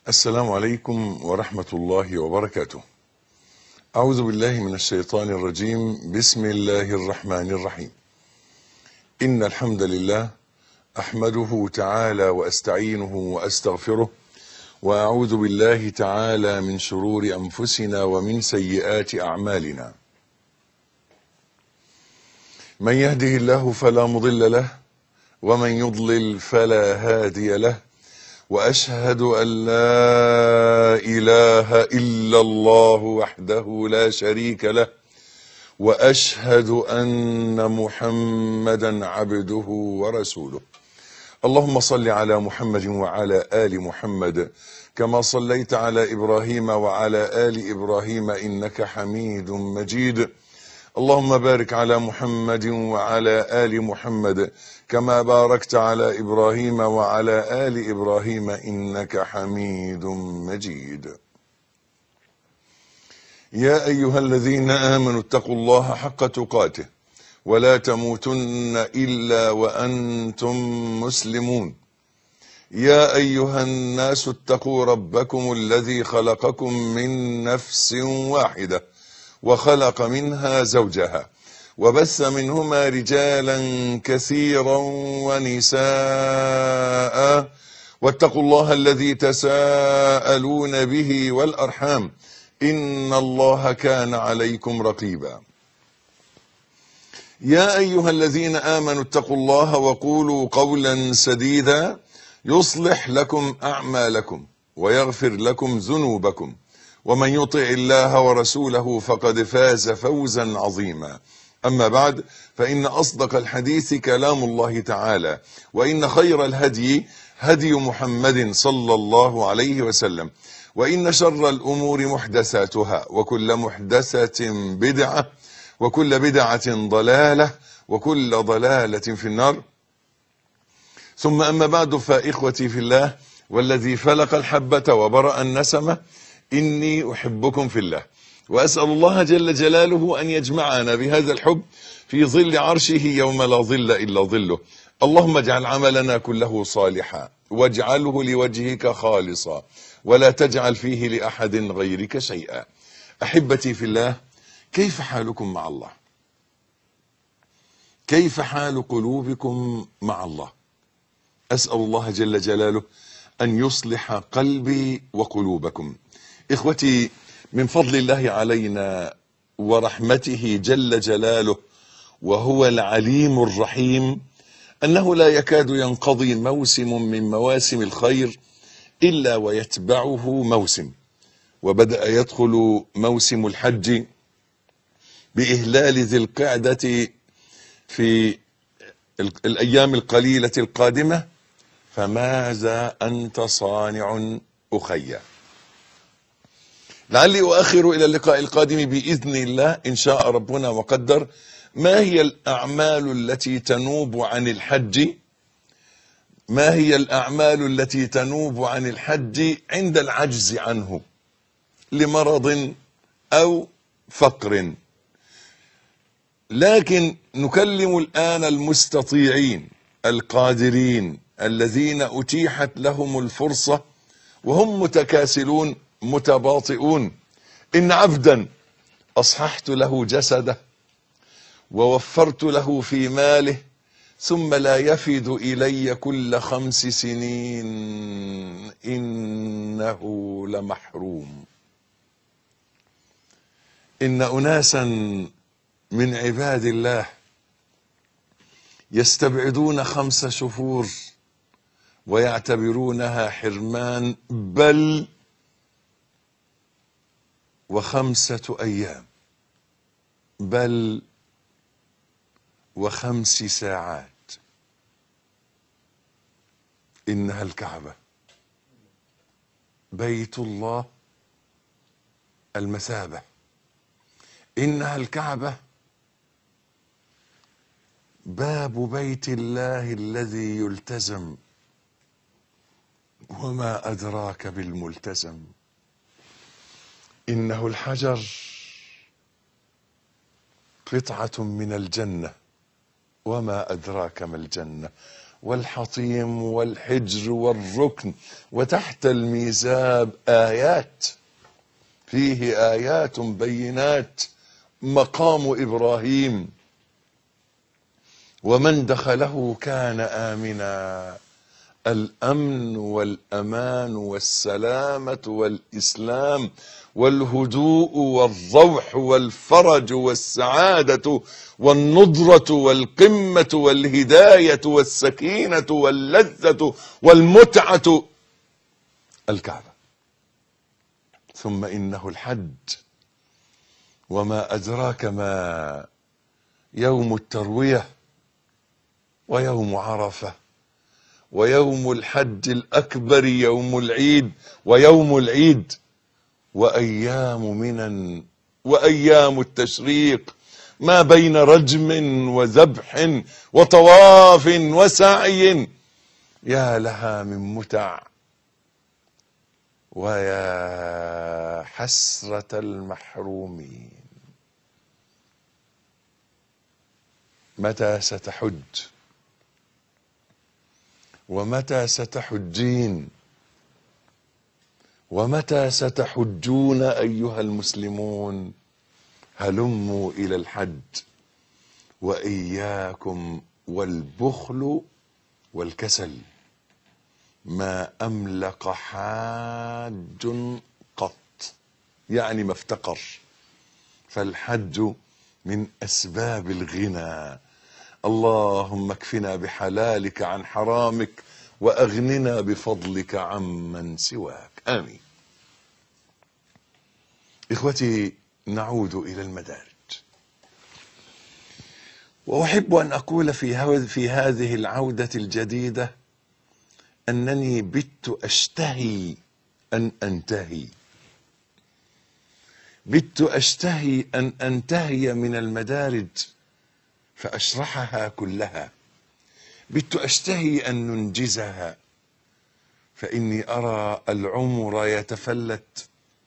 السلام عليكم ورحمة الله وبركاته. أعوذ بالله من الشيطان الرجيم، بسم الله الرحمن الرحيم. إن الحمد لله أحمده تعالى وأستعينه وأستغفره وأعوذ بالله تعالى من شرور أنفسنا ومن سيئات أعمالنا. من يهده الله فلا مضل له ومن يضلل فلا هادي له واشهد ان لا اله الا الله وحده لا شريك له واشهد ان محمدا عبده ورسوله اللهم صل على محمد وعلى ال محمد كما صليت على ابراهيم وعلى ال ابراهيم انك حميد مجيد اللهم بارك على محمد وعلى ال محمد كما باركت على ابراهيم وعلى ال ابراهيم انك حميد مجيد يا ايها الذين امنوا اتقوا الله حق تقاته ولا تموتن الا وانتم مسلمون يا ايها الناس اتقوا ربكم الذي خلقكم من نفس واحده وخلق منها زوجها وبث منهما رجالا كثيرا ونساء واتقوا الله الذي تساءلون به والارحام ان الله كان عليكم رقيبا يا ايها الذين امنوا اتقوا الله وقولوا قولا سديدا يصلح لكم اعمالكم ويغفر لكم ذنوبكم ومن يطع الله ورسوله فقد فاز فوزا عظيما اما بعد فان اصدق الحديث كلام الله تعالى وان خير الهدي هدي محمد صلى الله عليه وسلم وان شر الامور محدثاتها وكل محدثه بدعه وكل بدعه ضلاله وكل ضلاله في النار ثم اما بعد فاخوتي في الله والذي فلق الحبه وبرا النسمه إني أحبكم في الله وأسأل الله جل جلاله أن يجمعنا بهذا الحب في ظل عرشه يوم لا ظل إلا ظله اللهم اجعل عملنا كله صالحا واجعله لوجهك خالصا ولا تجعل فيه لأحد غيرك شيئا أحبتي في الله كيف حالكم مع الله كيف حال قلوبكم مع الله أسأل الله جل جلاله أن يصلح قلبي وقلوبكم اخوتي من فضل الله علينا ورحمته جل جلاله وهو العليم الرحيم انه لا يكاد ينقضي موسم من مواسم الخير الا ويتبعه موسم وبدا يدخل موسم الحج باهلال ذي القعده في الايام القليله القادمه فماذا انت صانع اخيّ لعلي أؤخر إلى اللقاء القادم بإذن الله إن شاء ربنا وقدر ما هي الأعمال التي تنوب عن الحج ما هي الأعمال التي تنوب عن الحج عند العجز عنه لمرض أو فقر لكن نكلم الآن المستطيعين القادرين الذين أتيحت لهم الفرصة وهم متكاسلون متباطئون إن عبدا أصححت له جسده ووفرت له في ماله ثم لا يفد إلي كل خمس سنين إنه لمحروم إن أناسا من عباد الله يستبعدون خمس شهور ويعتبرونها حرمان بل وخمسة أيام بل وخمس ساعات إنها الكعبة بيت الله المثابة إنها الكعبة باب بيت الله الذي يلتزم وما أدراك بالملتزم إنه الحجر قطعة من الجنة وما أدراك ما الجنة والحطيم والحجر والركن وتحت الميزاب آيات فيه آيات بينات مقام إبراهيم ومن دخله كان آمنا الأمن والأمان والسلامة والإسلام والهدوء والروح والفرج والسعادة والنضرة والقمة والهداية والسكينة واللذة والمتعة الكعبة ثم إنه الحج وما أدراك ما يوم التروية ويوم عرفة ويوم الحج الأكبر يوم العيد ويوم العيد وأيام منا وأيام التشريق ما بين رجم وذبح وطواف وسعي يا لها من متع ويا حسرة المحرومين متى ستحج ومتى ستحجين ومتى ستحجون ايها المسلمون هلموا الى الحج واياكم والبخل والكسل ما املق حاج قط يعني ما افتقر فالحج من اسباب الغنى اللهم اكفنا بحلالك عن حرامك واغننا بفضلك عمن سواك امين اخوتي نعود الى المدارج واحب ان اقول في هو- في هذه العوده الجديده انني بت اشتهي ان انتهي بت اشتهي ان انتهي من المدارج فاشرحها كلها بت اشتهي ان ننجزها فاني ارى العمر يتفلت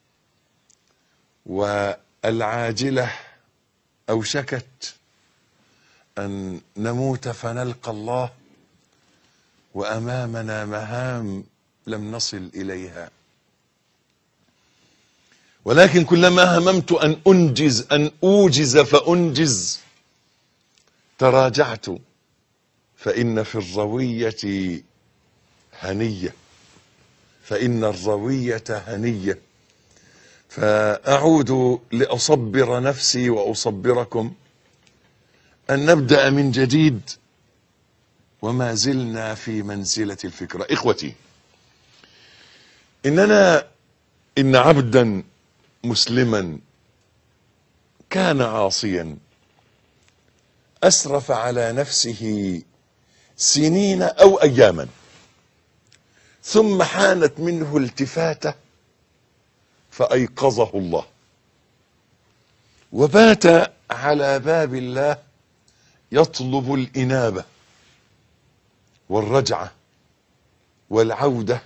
والعاجله اوشكت ان نموت فنلقى الله وامامنا مهام لم نصل اليها ولكن كلما هممت ان انجز ان اوجز فانجز تراجعت فان في الرويه هنيه فان الرويه هنيه فاعود لاصبر نفسي واصبركم ان نبدا من جديد وما زلنا في منزله الفكره اخوتي اننا ان عبدا مسلما كان عاصيا اسرف على نفسه سنين او اياما ثم حانت منه التفاته فايقظه الله وبات على باب الله يطلب الانابه والرجعه والعوده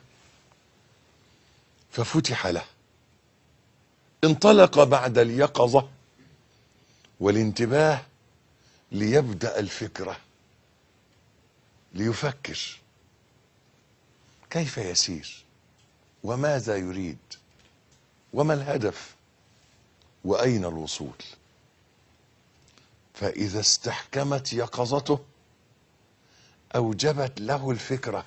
ففتح له انطلق بعد اليقظه والانتباه ليبدا الفكره ليفكر كيف يسير وماذا يريد وما الهدف واين الوصول فاذا استحكمت يقظته اوجبت له الفكره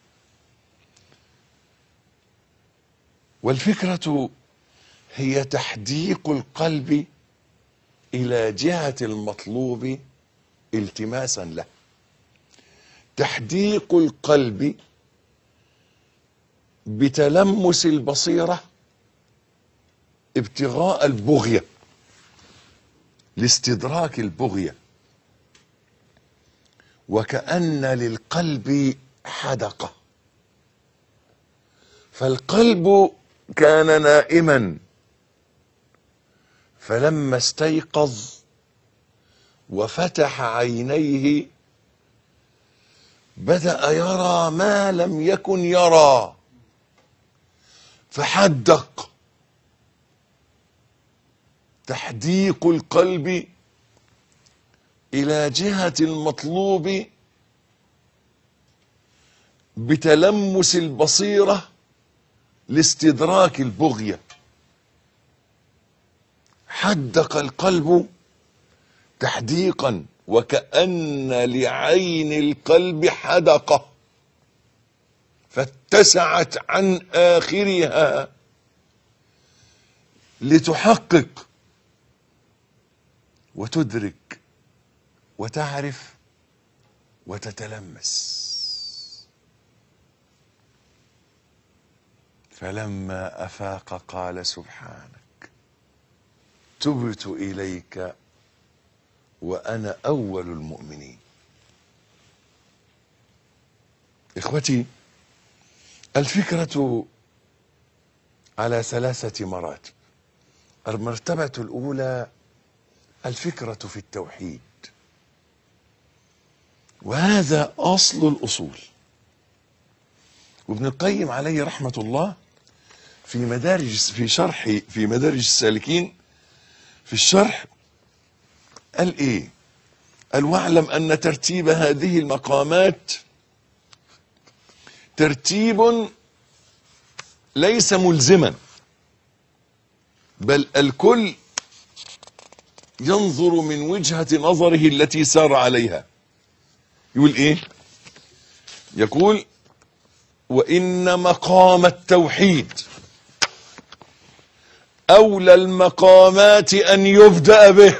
والفكره هي تحديق القلب الى جهه المطلوب التماسا له تحديق القلب بتلمس البصيره ابتغاء البغيه لاستدراك البغيه وكأن للقلب حدقة فالقلب كان نائما فلما استيقظ وفتح عينيه بدأ يرى ما لم يكن يرى فحدق تحديق القلب الى جهه المطلوب بتلمس البصيرة لاستدراك البغية حدق القلب تحديقا وكأن لعين القلب حدقة فاتسعت عن آخرها لتحقق وتدرك وتعرف وتتلمس فلما افاق قال سبحانك تبت اليك وانا اول المؤمنين اخوتي الفكره على ثلاثه مراتب المرتبه الاولى الفكره في التوحيد وهذا اصل الاصول وابن القيم عليه رحمه الله في مدارج في شرح في مدارج السالكين في الشرح قال ايه قال واعلم ان ترتيب هذه المقامات ترتيب ليس ملزما بل الكل ينظر من وجهة نظره التي سار عليها يقول ايه يقول وان مقام التوحيد اولى المقامات ان يبدا به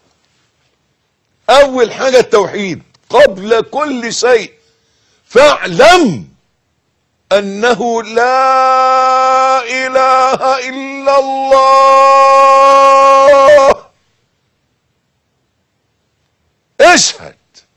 اول حاجه التوحيد قبل كل شيء فاعلم انه لا اله الا الله اشهد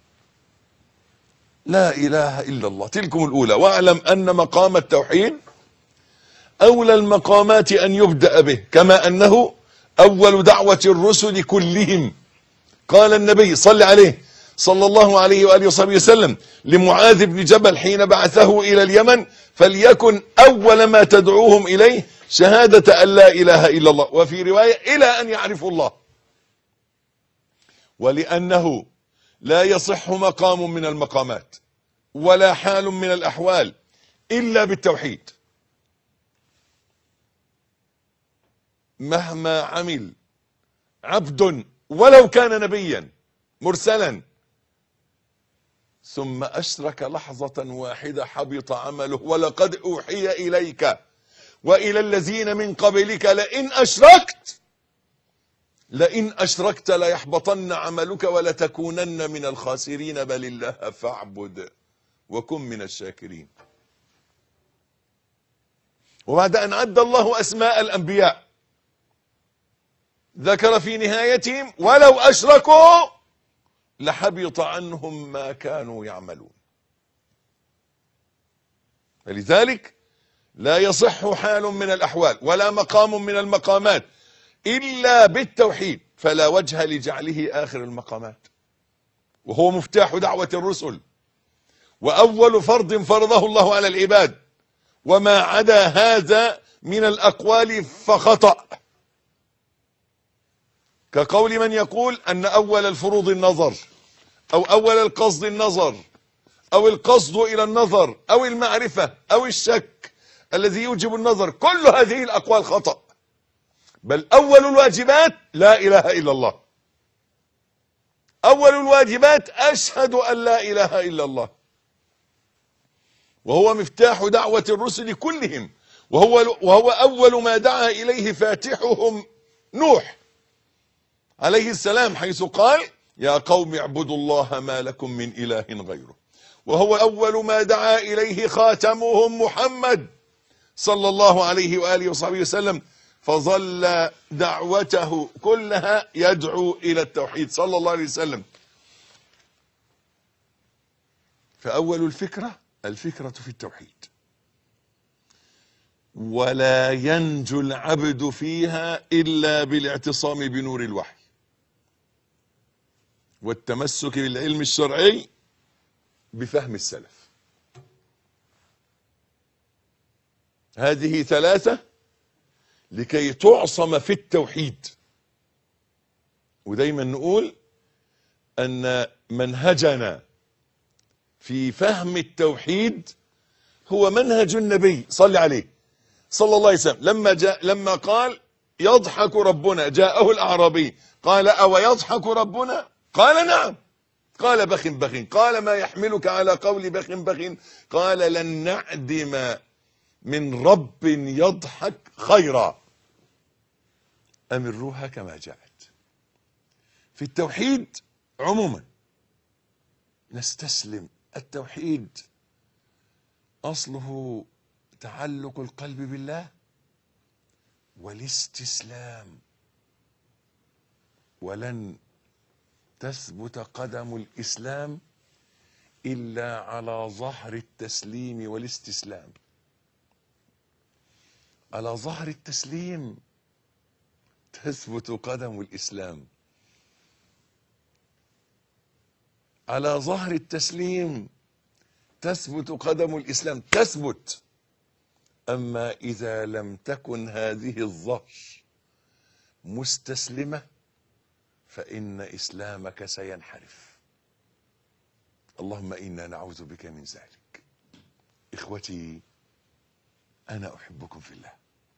لا اله الا الله تلكم الاولى واعلم ان مقام التوحيد اولى المقامات ان يبدا به كما انه اول دعوه الرسل كلهم قال النبي صل عليه صلى الله عليه واله وصحبه وسلم لمعاذ بن جبل حين بعثه الى اليمن فليكن اول ما تدعوهم اليه شهاده ان لا اله الا الله وفي روايه الى ان يعرفوا الله ولانه لا يصح مقام من المقامات ولا حال من الاحوال الا بالتوحيد مهما عمل عبد ولو كان نبيا مرسلا ثم اشرك لحظه واحده حبط عمله ولقد اوحي اليك والى الذين من قبلك لئن اشركت لئن اشركت ليحبطن عملك ولتكونن من الخاسرين بل الله فاعبد وكن من الشاكرين وبعد ان عد الله اسماء الانبياء ذكر في نهايتهم ولو اشركوا لحبط عنهم ما كانوا يعملون فلذلك لا يصح حال من الاحوال ولا مقام من المقامات الا بالتوحيد فلا وجه لجعله اخر المقامات وهو مفتاح دعوه الرسل واول فرض فرضه الله على العباد وما عدا هذا من الاقوال فخطأ كقول من يقول ان اول الفروض النظر او اول القصد النظر او القصد الى النظر او المعرفة او الشك الذي يوجب النظر كل هذه الاقوال خطأ بل اول الواجبات لا اله الا الله اول الواجبات اشهد ان لا اله الا الله وهو مفتاح دعوة الرسل كلهم وهو وهو اول ما دعا اليه فاتحهم نوح عليه السلام حيث قال يا قوم اعبدوا الله ما لكم من اله غيره وهو اول ما دعا اليه خاتمهم محمد صلى الله عليه واله وصحبه وسلم فظل دعوته كلها يدعو الى التوحيد صلى الله عليه وسلم فاول الفكره الفكره في التوحيد ولا ينجو العبد فيها الا بالاعتصام بنور الوحي والتمسك بالعلم الشرعي بفهم السلف هذه ثلاثة لكي تعصم في التوحيد ودايما نقول أن منهجنا في فهم التوحيد هو منهج النبي صلى عليه صلى الله عليه وسلم لما جاء لما قال يضحك ربنا جاءه الاعرابي قال او يضحك ربنا قال نعم قال بخ بخ قال ما يحملك على قول بخ بخ قال لن نعدم من رب يضحك خيرا امروها كما جاءت في التوحيد عموما نستسلم التوحيد اصله تعلق القلب بالله والاستسلام ولن تثبت قدم الاسلام الا على ظهر التسليم والاستسلام على ظهر التسليم تثبت قدم الاسلام على ظهر التسليم تثبت قدم الاسلام تثبت اما اذا لم تكن هذه الظهر مستسلمه فان اسلامك سينحرف اللهم انا نعوذ بك من ذلك اخوتي انا احبكم في الله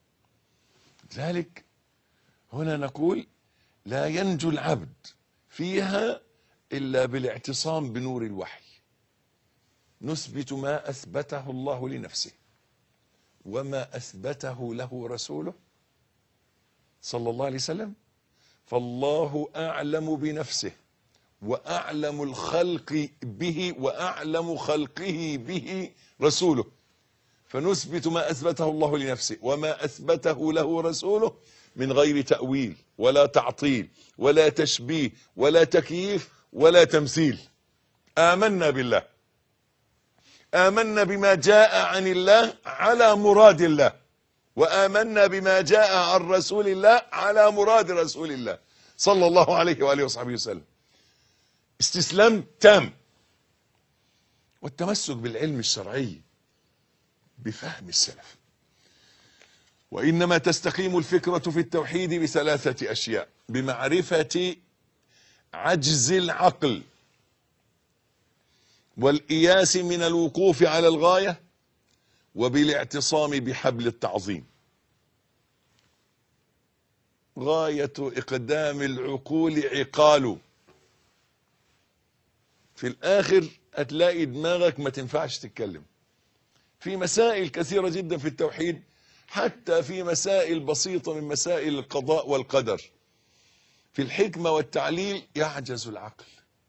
ذلك هنا نقول لا ينجو العبد فيها الا بالاعتصام بنور الوحي نثبت ما اثبته الله لنفسه وما اثبته له رسوله صلى الله عليه وسلم فالله اعلم بنفسه واعلم الخلق به واعلم خلقه به رسوله فنثبت ما اثبته الله لنفسه وما اثبته له رسوله من غير تاويل ولا تعطيل ولا تشبيه ولا تكييف ولا تمثيل امنا بالله امنا بما جاء عن الله على مراد الله وامنا بما جاء عن رسول الله على مراد رسول الله صلى الله عليه واله وصحبه وسلم استسلام تام والتمسك بالعلم الشرعي بفهم السلف وانما تستقيم الفكره في التوحيد بثلاثه اشياء بمعرفه عجز العقل والاياس من الوقوف على الغايه وبالاعتصام بحبل التعظيم غايه اقدام العقول عقال في الاخر هتلاقي دماغك ما تنفعش تتكلم في مسائل كثيره جدا في التوحيد حتى في مسائل بسيطه من مسائل القضاء والقدر في الحكمه والتعليل يعجز العقل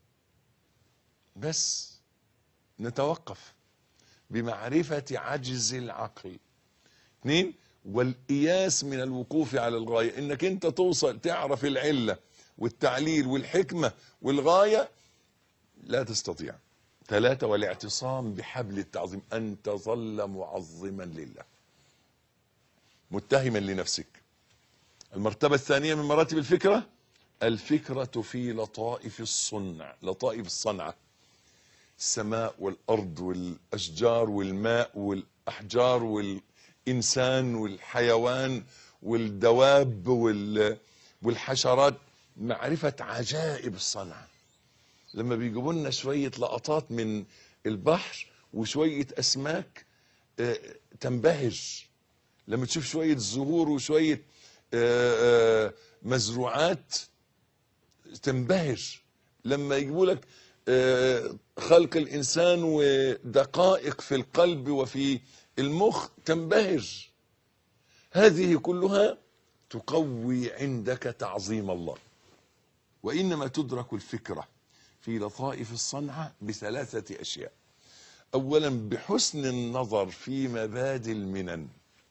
بس نتوقف بمعرفه عجز العقل اثنين والاياس من الوقوف على الغايه انك انت توصل تعرف العله والتعليل والحكمه والغايه لا تستطيع ثلاثة والاعتصام بحبل التعظيم أن تظل معظما لله متهما لنفسك المرتبة الثانية من مراتب الفكرة الفكرة في لطائف الصنع لطائف الصنعة السماء والأرض والأشجار والماء والأحجار والإنسان والحيوان والدواب وال والحشرات معرفة عجائب الصنعة لما بيجيبوا لنا شويه لقطات من البحر وشويه اسماك آه، تنبهر لما تشوف شويه زهور وشويه آه، آه، مزروعات تنبهر لما يجيبوا لك آه، خلق الانسان ودقائق في القلب وفي المخ تنبهر هذه كلها تقوي عندك تعظيم الله وانما تدرك الفكره في لطائف الصنعة بثلاثة أشياء أولا بحسن النظر في مبادئ المنن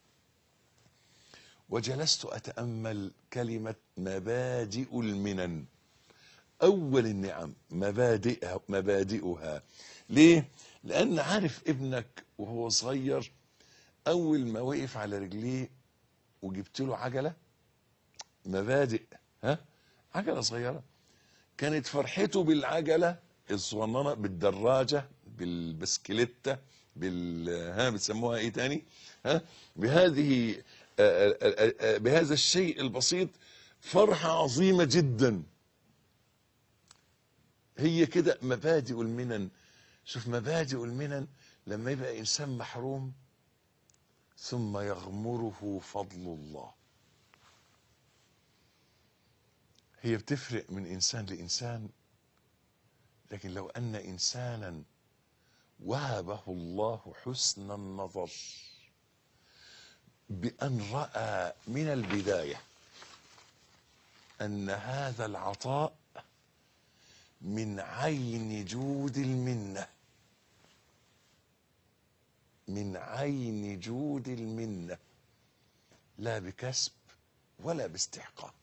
وجلست أتأمل كلمة مبادئ المنن أول النعم مبادئها مبادئها ليه؟ لأن عارف ابنك وهو صغير أول ما وقف على رجليه وجبت له عجلة مبادئ ها عجلة صغيرة كانت فرحته بالعجله الصغننه بالدراجه بالبسكليته بال ها بتسموها ايه تاني ها بهذه آه، آه، آه، بهذا الشيء البسيط فرحه عظيمه جدا هي كده مبادئ المنن شوف مبادئ المنن لما يبقى انسان محروم ثم يغمره فضل الله هي بتفرق من انسان لانسان لكن لو ان انسانا وهبه الله حسن النظر بان راى من البدايه ان هذا العطاء من عين جود المنه من عين جود المنه لا بكسب ولا باستحقاق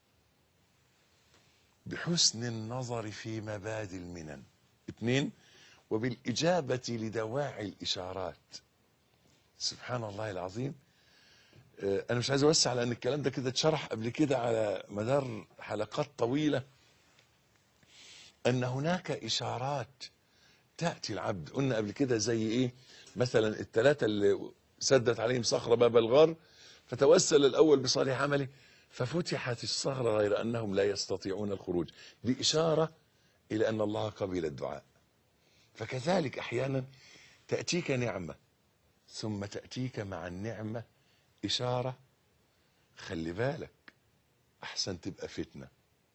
بحسن النظر في مبادئ المنن اثنين وبالإجابة لدواعي الإشارات سبحان الله العظيم آه، أنا مش عايز أوسع لأن الكلام ده كده اتشرح قبل كده على مدار حلقات طويلة أن هناك إشارات تأتي العبد قلنا قبل كده زي إيه مثلا الثلاثة اللي سدت عليهم صخرة باب الغار فتوسل الأول بصالح عمله ففتحت الصخرة غير أنهم لا يستطيعون الخروج دي إشارة إلى أن الله قبل الدعاء فكذلك أحيانا تأتيك نعمة ثم تأتيك مع النعمة إشارة خلي بالك أحسن تبقى فتنة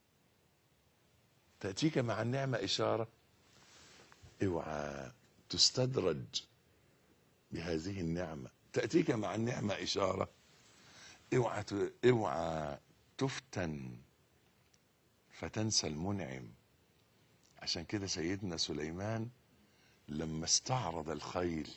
تأتيك مع النعمة إشارة اوعى تستدرج بهذه النعمة تأتيك مع النعمة إشارة اوعى ت- اوعى تفتن فتنسى المنعم عشان كده سيدنا سليمان لما استعرض الخيل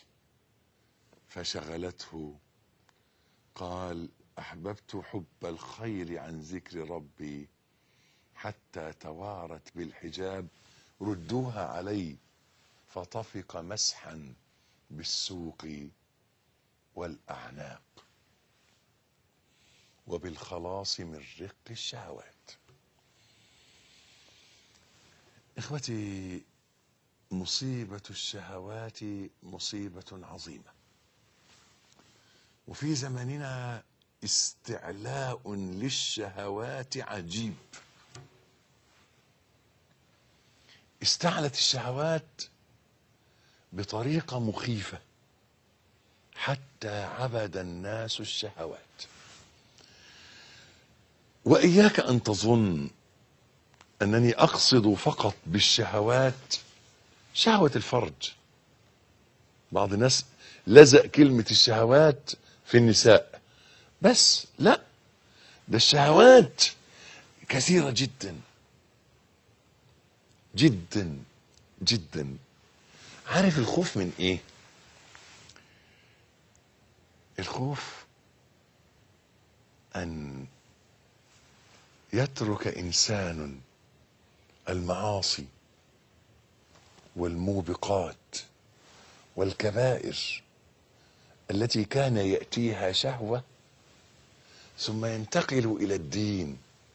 فشغلته قال احببت حب الخير عن ذكر ربي حتى توارت بالحجاب ردوها علي فطفق مسحا بالسوق والاعناق وبالخلاص من رق الشهوات اخوتي مصيبه الشهوات مصيبه عظيمه وفي زماننا استعلاء للشهوات عجيب استعلت الشهوات بطريقه مخيفه حتى عبد الناس الشهوات واياك ان تظن انني اقصد فقط بالشهوات شهوه الفرج بعض الناس لزق كلمه الشهوات في النساء بس لا ده الشهوات كثيره جدا جدا جدا عارف الخوف من ايه الخوف ان يترك انسان المعاصي والموبقات والكبائر التي كان ياتيها شهوه ثم ينتقل الى الدين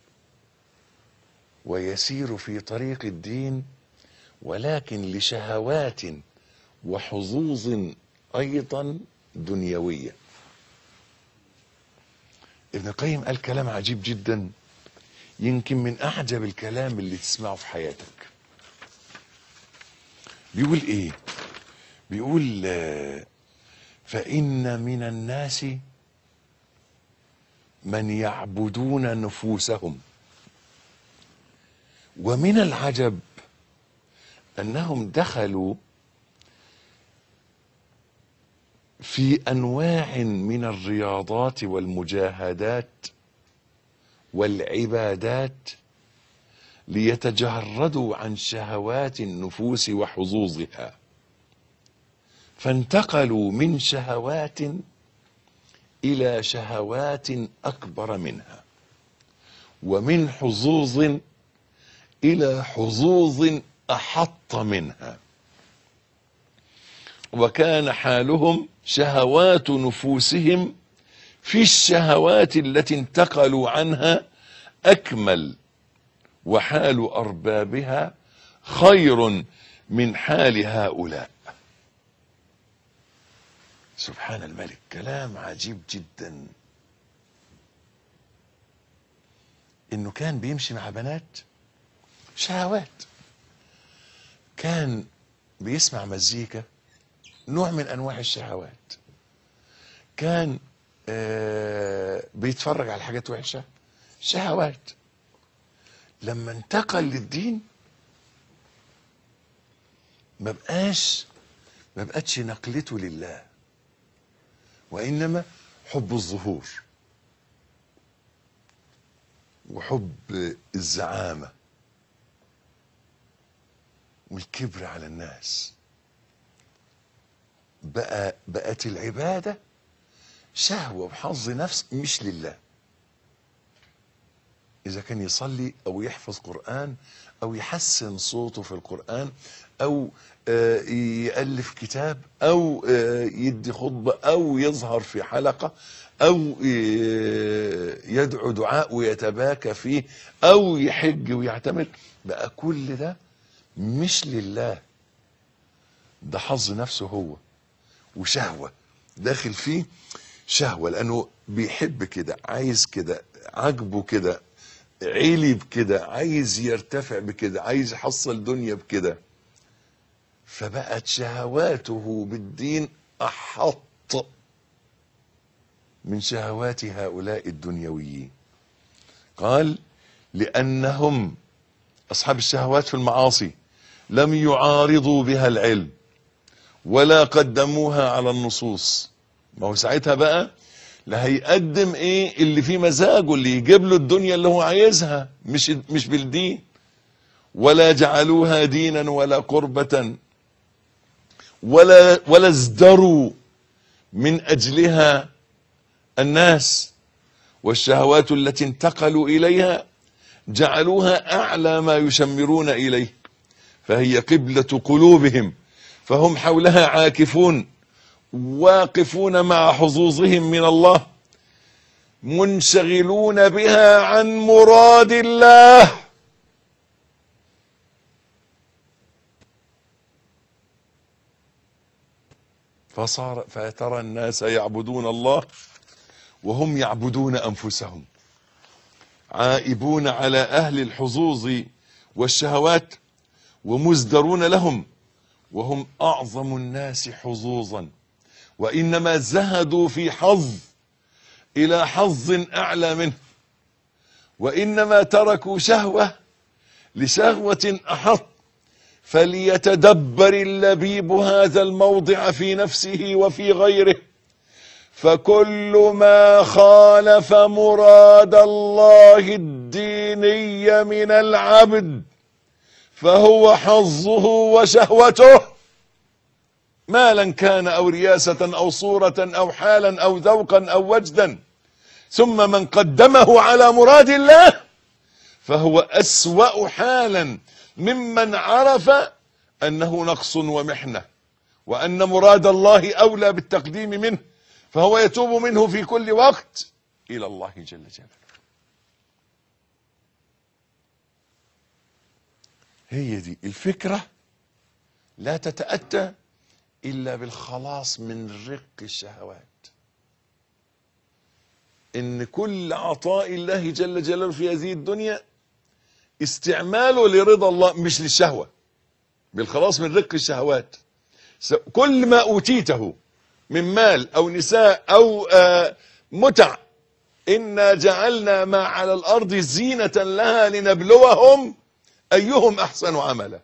ويسير في طريق الدين ولكن لشهوات وحظوظ ايضا دنيويه ابن القيم قال كلام عجيب جدا يمكن من اعجب الكلام اللي تسمعه في حياتك بيقول ايه بيقول آه، فان من الناس من يعبدون نفوسهم ومن العجب انهم دخلوا في انواع من الرياضات والمجاهدات والعبادات ليتجردوا عن شهوات النفوس وحظوظها فانتقلوا من شهوات الى شهوات اكبر منها ومن حظوظ الى حظوظ احط منها وكان حالهم شهوات نفوسهم في الشهوات التي انتقلوا عنها اكمل وحال اربابها خير من حال هؤلاء سبحان الملك كلام عجيب جدا انه كان بيمشي مع بنات شهوات كان بيسمع مزيكا نوع من انواع الشهوات كان آه بيتفرج على حاجات وحشه شهوات لما انتقل للدين ما بقاش ما بقتش نقلته لله وانما حب الظهور وحب الزعامه والكبر على الناس بقى بقت العباده شهوه وحظ نفس مش لله اذا كان يصلي او يحفظ قران او يحسن صوته في القران او آه، يالف كتاب او آه، يدي خطبه او يظهر في حلقه او آه، يدعو دعاء ويتباكى فيه او يحج ويعتمر بقى كل ده مش لله ده حظ نفسه هو وشهوه داخل فيه شهوه لانه بيحب كده عايز كده عاجبه كده عيلي بكده عايز يرتفع بكده عايز يحصل دنيا بكده فبقت شهواته بالدين احط من شهوات هؤلاء الدنيويين قال لانهم اصحاب الشهوات في المعاصي لم يعارضوا بها العلم ولا قدموها على النصوص ما هو ساعتها بقى لا هيقدم ايه اللي فيه مزاجه اللي يجيب له الدنيا اللي هو عايزها مش مش بالدين ولا جعلوها دينا ولا قربة ولا ولا ازدروا من اجلها الناس والشهوات التي انتقلوا اليها جعلوها اعلى ما يشمرون اليه فهي قبلة قلوبهم فهم حولها عاكفون واقفون مع حظوظهم من الله منشغلون بها عن مراد الله فصار فترى الناس يعبدون الله وهم يعبدون انفسهم عائبون على اهل الحظوظ والشهوات ومزدرون لهم وهم اعظم الناس حظوظا وانما زهدوا في حظ الى حظ اعلى منه وانما تركوا شهوه لشهوه احط فليتدبر اللبيب هذا الموضع في نفسه وفي غيره فكل ما خالف مراد الله الديني من العبد فهو حظه وشهوته مالا كان او رياسة او صورة او حالا او ذوقا او وجدا ثم من قدمه على مراد الله فهو اسوأ حالا ممن عرف انه نقص ومحنة وان مراد الله اولى بالتقديم منه فهو يتوب منه في كل وقت الى الله جل جلاله هي دي الفكرة لا تتأتى إلا بالخلاص من رق الشهوات إن كل عطاء الله جل جلاله في هذه الدنيا استعماله لرضا الله مش للشهوة بالخلاص من رق الشهوات س- كل ما أوتيته من مال أو نساء أو آه، متع إنا جعلنا ما على الأرض زينة لها لنبلوهم أيهم أحسن عملا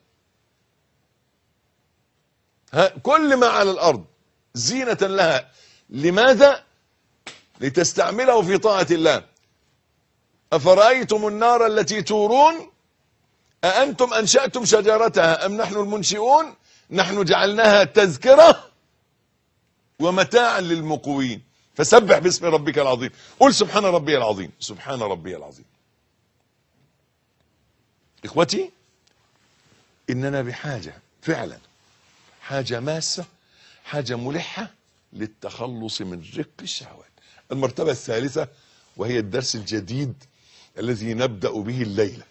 ها كل ما على الأرض زينة لها لماذا لتستعمله في طاعة الله أفرأيتم النار التي تورون أأنتم أنشأتم شجرتها أم نحن المنشئون نحن جعلناها تذكرة ومتاعا للمقوين فسبح باسم ربك العظيم قل سبحان ربي العظيم سبحان ربي العظيم اخوتي اننا بحاجة فعلا حاجة ماسة حاجة ملحة للتخلص من رق الشهوات المرتبة الثالثة وهي الدرس الجديد الذي نبدأ به الليلة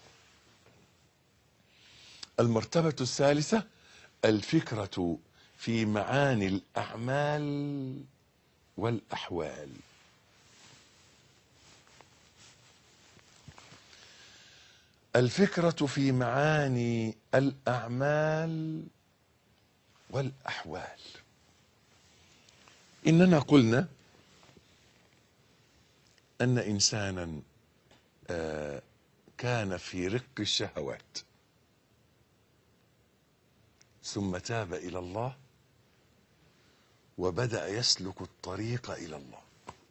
المرتبة الثالثة الفكرة في معاني الأعمال والأحوال الفكرة في معاني الأعمال والأحوال اننا قلنا ان انسانا آه، كان في رق الشهوات ثم تاب الى الله وبدا يسلك الطريق الى الله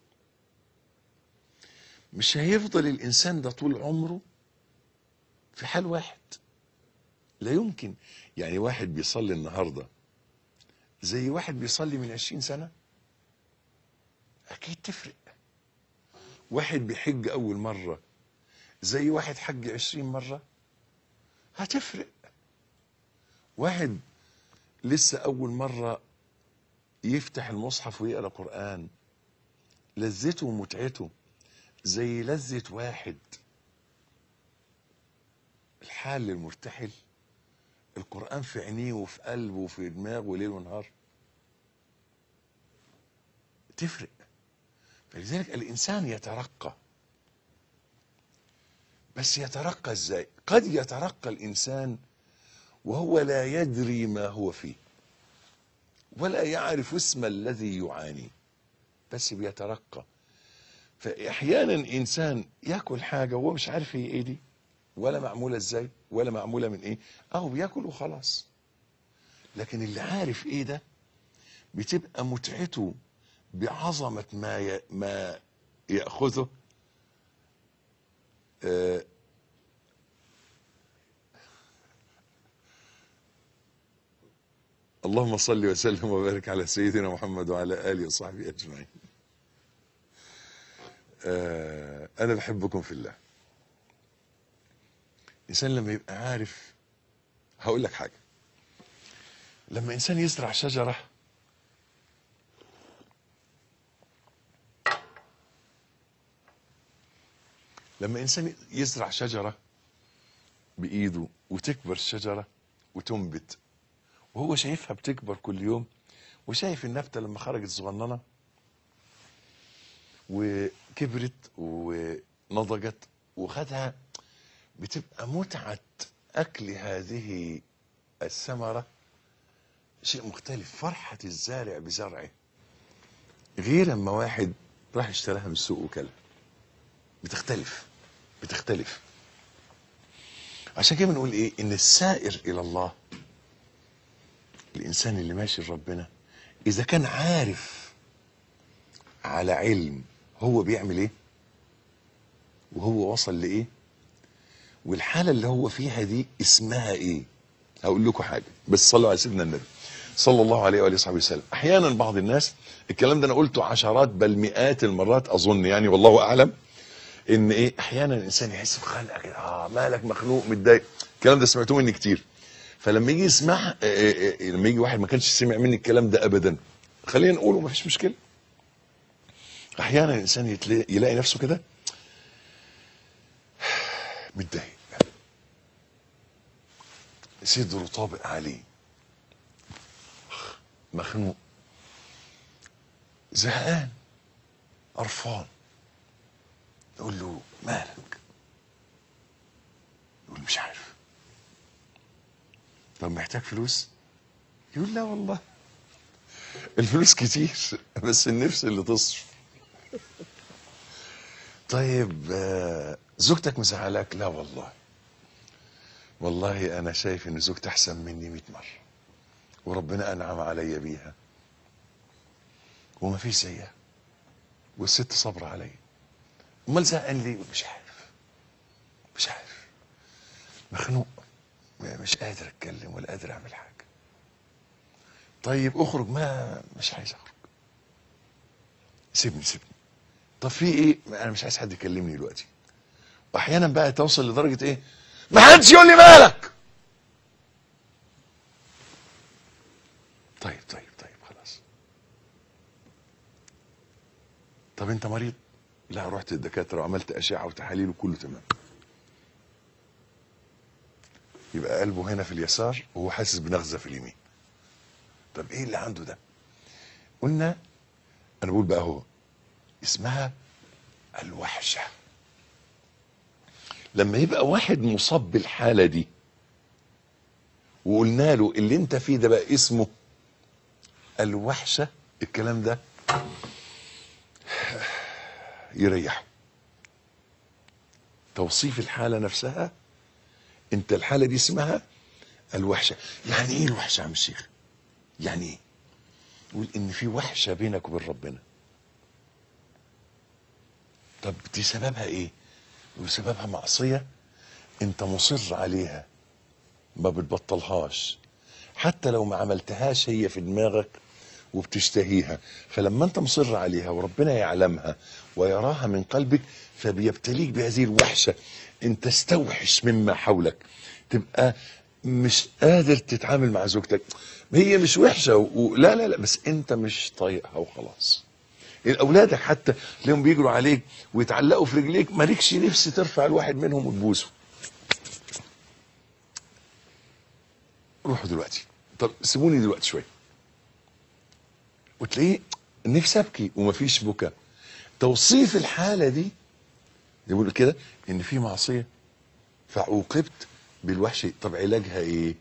مش هيفضل الانسان ده طول عمره في حال واحد لا يمكن يعني واحد بيصلي النهارده زي واحد بيصلي من عشرين سنه اكيد تفرق واحد بيحج اول مره زي واحد حج عشرين مره هتفرق واحد لسه اول مره يفتح المصحف ويقرا قران لذته ومتعته زي لذة واحد الحال المرتحل القرآن في عينيه وفي قلبه وفي دماغه ليل ونهار تفرق فلذلك الإنسان يترقى بس يترقى ازاي قد يترقى الإنسان وهو لا يدري ما هو فيه ولا يعرف اسم الذي يعاني بس بيترقى فاحيانا انسان ياكل حاجه وهو مش عارف هي ايه دي ولا معموله ازاي ولا معموله من ايه اهو بياكل وخلاص لكن اللي عارف ايه ده بتبقى متعته بعظمه ما ي... ما ياخذه آه اللهم صل وسلم وبارك على سيدنا محمد وعلى اله وصحبه اجمعين آه انا بحبكم في الله الانسان لما يبقى عارف هقول لك حاجه لما انسان يزرع شجره لما انسان يزرع شجره بايده وتكبر الشجره وتنبت وهو شايفها بتكبر كل يوم وشايف النبته لما خرجت صغننه وكبرت ونضجت وخدها بتبقى متعة أكل هذه الثمرة شيء مختلف فرحة الزارع بزرعه غير لما واحد راح اشتراها من السوق وكلها بتختلف بتختلف عشان كده بنقول ايه ان السائر الى الله الانسان اللي ماشي لربنا اذا كان عارف على علم هو بيعمل ايه وهو وصل لايه والحاله اللي هو فيها دي اسمها ايه هقول لكم حاجه بس صلوا على سيدنا النبي صلى الله عليه واله وصحبه وسلم احيانا بعض الناس الكلام ده انا قلته عشرات بل مئات المرات اظن يعني والله اعلم ان ايه احيانا الانسان يحس بخنقه كده اه مالك مخنوق متضايق الكلام ده سمعتوه مني كتير فلما يجي يسمع آه، آه، آه، لما يجي واحد ما كانش سمع مني الكلام ده ابدا خلينا نقوله مفيش مشكله احيانا الانسان يتلاقي يلاقي نفسه كده متضايق صدره طابق عليه مخنوق زهقان قرفان يقول له مالك يقول مش عارف طب محتاج فلوس يقول لا والله الفلوس كتير بس النفس اللي تصرف طيب آه، زوجتك مزعلاك لا والله والله انا شايف ان زوجتي احسن مني 100 مره وربنا انعم عليا بيها وما فيش زيها والست صبر عليا امال زهقان ليه مش عارف مش عارف مخنوق م- مش قادر اتكلم ولا قادر اعمل حاجه طيب اخرج ما مش عايز اخرج سيبني سيبني طب في ايه انا مش عايز حد يكلمني دلوقتي واحيانا بقى توصل لدرجه ايه ما حدش يقول لي مالك طيب طيب طيب خلاص طب انت مريض لا رحت الدكاتره وعملت اشعه وتحاليل وكله تمام يبقى قلبه هنا في اليسار وهو حاسس بنغزه في اليمين طب ايه اللي عنده ده قلنا انا بقول بقى هو اسمها الوحشه لما يبقى واحد مصاب بالحاله دي وقلنا له اللي انت فيه ده بقى اسمه الوحشه الكلام ده يريحوا توصيف الحالة نفسها انت الحالة دي اسمها الوحشة يعني ايه الوحشة يا عم الشيخ يعني ايه يقول ان في وحشة بينك وبين ربنا طب دي سببها ايه يقول سببها معصية انت مصر عليها ما بتبطلهاش حتى لو ما عملتهاش هي في دماغك وبتشتهيها فلما انت مصر عليها وربنا يعلمها ويراها من قلبك فبيبتليك بهذه الوحشة انت تستوحش مما حولك تبقى مش قادر تتعامل مع زوجتك هي مش وحشة و... و- لا لا لا بس انت مش طايقها وخلاص اولادك حتى تلاقيهم بيجروا عليك ويتعلقوا في رجليك مالكش نفس ترفع الواحد منهم وتبوسه روحوا دلوقتي طب سيبوني دلوقتي شويه وتلاقيه نفسي ابكي ومفيش بكاء توصيف الحاله دي يقول كده ان في معصيه فعوقبت بالوحش طب علاجها ايه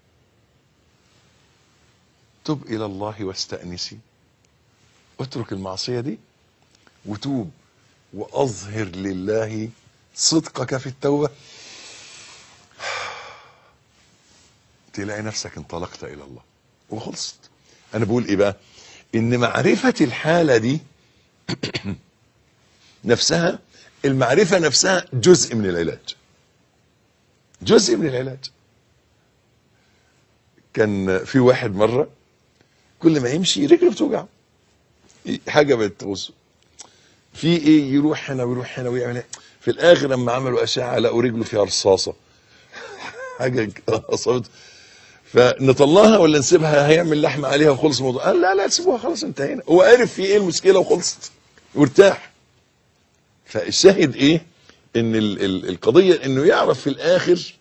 تب الى الله واستانسي اترك المعصيه دي وتوب واظهر لله صدقك في التوبه تلاقي نفسك انطلقت الى الله وخلصت انا بقول ايه بقى ان معرفه الحاله دي نفسها المعرفه نفسها جزء من العلاج جزء من العلاج كان في واحد مره كل ما يمشي رجله بتوجعه حاجه بتغصه في ايه يروح هنا ويروح هنا ويعمل ايه في الاخر لما عملوا اشعه لقوا رجله فيها رصاصه حاجه اصابته فنطلعها ولا نسيبها هيعمل لحمه عليها وخلص الموضوع قال لا لا سيبوها خلاص انتهينا هو عرف في ايه المشكله وخلصت وارتاح فالشاهد ايه ان ال ال القضيه انه يعرف في الاخر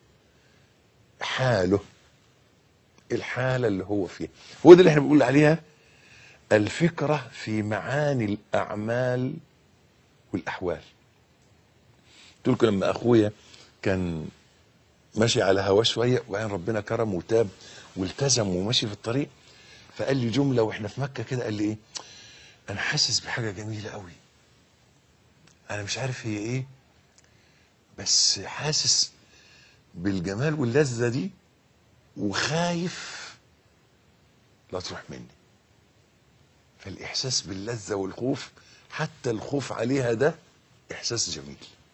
حاله الحاله اللي هو فيها هو ده اللي احنا بنقول عليها الفكره في معاني الاعمال والاحوال قلت لكم لما اخويا كان ماشي على هواه شويه وبعدين ربنا كرم وتاب والتزم وماشي في الطريق فقال لي جمله واحنا في مكه كده قال لي ايه انا حاسس بحاجه جميله قوي انا مش عارف هي ايه بس حاسس بالجمال واللذه دي وخايف لا تروح مني فالاحساس باللذه والخوف حتى الخوف عليها ده احساس جميل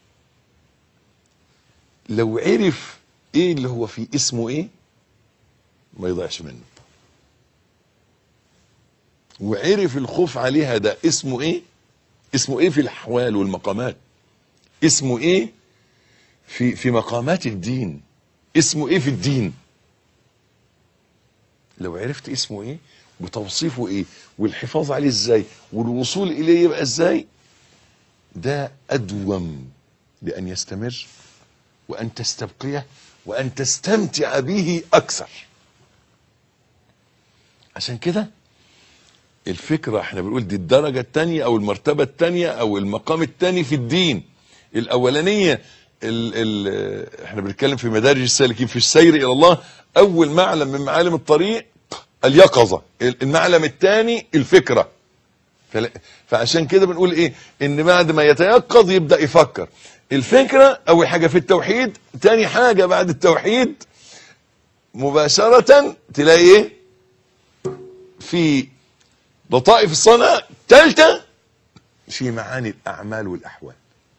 لو عرف ايه اللي هو فيه اسمه ايه ما يضيعش منه وعرف الخوف عليها ده اسمه ايه اسمه ايه في الاحوال والمقامات اسمه ايه في في مقامات الدين اسمه ايه في الدين لو عرفت اسمه ايه وتوصيفه ايه والحفاظ عليه ازاي والوصول اليه يبقى ازاي ده ادوم لان يستمر وان تستبقيه وان تستمتع به اكثر عشان كده الفكره احنا بنقول دي الدرجه الثانيه او المرتبه الثانيه او المقام الثاني في الدين الاولانيه ال ال احنا بنتكلم في مدارج السالكين في السير الى الله اول معلم من معالم الطريق اليقظه المعلم الثاني الفكره فل- فعشان كده بنقول ايه ان بعد ما يتيقظ يبدا يفكر الفكره اول حاجه في التوحيد تاني حاجه بعد التوحيد مباشره تلاقي ايه في لطائف الصنع ثالثه في معاني الاعمال والاحوال